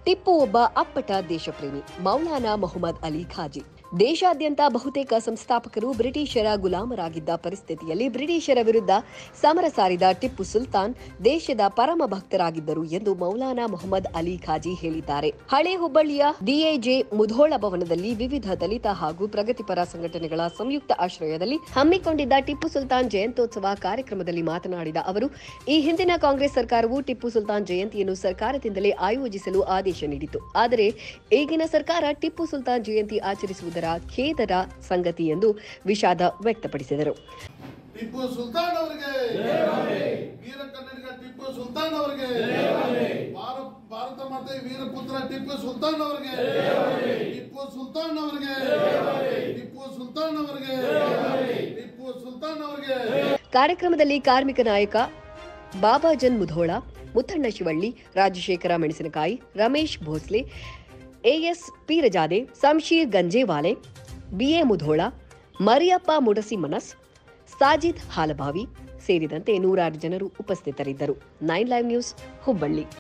ಟಿಪ್ಪು ಒಬ್ಬ ಅಪ್ಪಟ ದೇಶಪ್ರೇಮಿ ಮೌಲಾನಾ ಮೊಹಮ್ಮದ್ ಅಲಿ ಖಾಜಿ ದೇಶಾದ್ಯಂತ ಬಹುತೇಕ ಸಂಸ್ಥಾಪಕರು ಬ್ರಿಟಿಷರ ಗುಲಾಮರಾಗಿದ್ದ ಪರಿಸ್ಥಿತಿಯಲ್ಲಿ ಬ್ರಿಟಿಷರ ವಿರುದ್ಧ ಸಮರ ಸಾರಿದ ಟಿಪ್ಪು ಸುಲ್ತಾನ್ ದೇಶದ ಪರಮ ಭಕ್ತರಾಗಿದ್ದರು ಎಂದು ಮೌಲಾನಾ ಮೊಹಮ್ಮದ್ ಅಲಿ ಖಾಜಿ ಹೇಳಿದ್ದಾರೆ ಹಳೆ ಹುಬ್ಬಳ್ಳಿಯ ಡಿಎಜೆ ಮುಧೋಳ ಭವನದಲ್ಲಿ ವಿವಿಧ ದಲಿತ ಹಾಗೂ ಪ್ರಗತಿಪರ ಸಂಘಟನೆಗಳ ಸಂಯುಕ್ತ ಆಶ್ರಯದಲ್ಲಿ ಹಮ್ಮಿಕೊಂಡಿದ್ದ ಟಿಪ್ಪು ಸುಲ್ತಾನ್ ಜಯಂತ್ಯೋತ್ಸವ ಕಾರ್ಯಕ್ರಮದಲ್ಲಿ ಮಾತನಾಡಿದ ಅವರು ಈ ಹಿಂದಿನ ಕಾಂಗ್ರೆಸ್ ಸರ್ಕಾರವು ಟಿಪ್ಪು ಸುಲ್ತಾನ್ ಜಯಂತಿಯನ್ನು ಸರ್ಕಾರದಿಂದಲೇ ಆಯೋಜಿಸಲು ಆದೇಶ ನೀಡಿತು ಆದರೆ ಈಗಿನ ಸರ್ಕಾರ ಟಿಪ್ಪು ಸುಲ್ತಾನ್ ಜಯಂತಿ ಆಚರಿಸುವುದರ ಖೇದರ ಸಂಗತಿ ಎಂದು ವಿಷಾದ ವ್ಯಕ್ತಪಡಿಸಿದರು ಟಿಪ್ಪು ಸುಲ್ತಾನ್ ಅವರಿಗೆ ವೀರ ಕನ್ನಡಿಗ ಟಿಪ್ಪು ಸುಲ್ತಾನ್ ಅವರಿಗೆ ಭಾರ- ಭಾರತ ಮಾತೆ ವೀರಪುತ್ರ ಟಿಪ್ಪು ಸುಲ್ತಾನ್ ಅವರಿಗೆ ಟಿಪ್ಪು ಸುಲ್ತಾನ್ ಅವರಿಗೆ ಟಿಪ್ಪು ಸುಲ್ತಾನ್ ಅವರಿಗೆ ಟಿಪ್ಪು ಸುಲ್ತಾನ್ ಅವರಿಗೆ ಕಾರ್ಯಕ್ರಮದಲ್ಲಿ ಕಾರ್ಮಿಕ ನಾಯಕ ಬಾಬಾಜನ್ ಮುಧೋಳ ಮುತ್ತಣ್ಣ ಶಿವಳ್ಳಿ ರಾಜಶೇಖರ ಮೆಣಸಿನಕಾಯಿ ರಮೇಶ್ ಭೋಸ್ಲೆ ಎಎಸ್ ಪೀರಜಾದೆ ಸಂಶೀರ್ ಗಂಜೇವಾಲೆ ಬಿಎ ಮುಧೋಳ ಮರಿಯಪ್ಪ ಮುಡಸಿ ಮನಸ್ ಸಾಜಿದ್ ಹಾಲಭಾವಿ ಸೇರಿದಂತೆ ನೂರಾರು ಜನರು ಉಪಸ್ಥಿತರಿದ್ದರು ನೈನ್ ಲೈವ್ ನ್ಯೂಸ್ ಹುಬ್ಬಳ್ಳಿ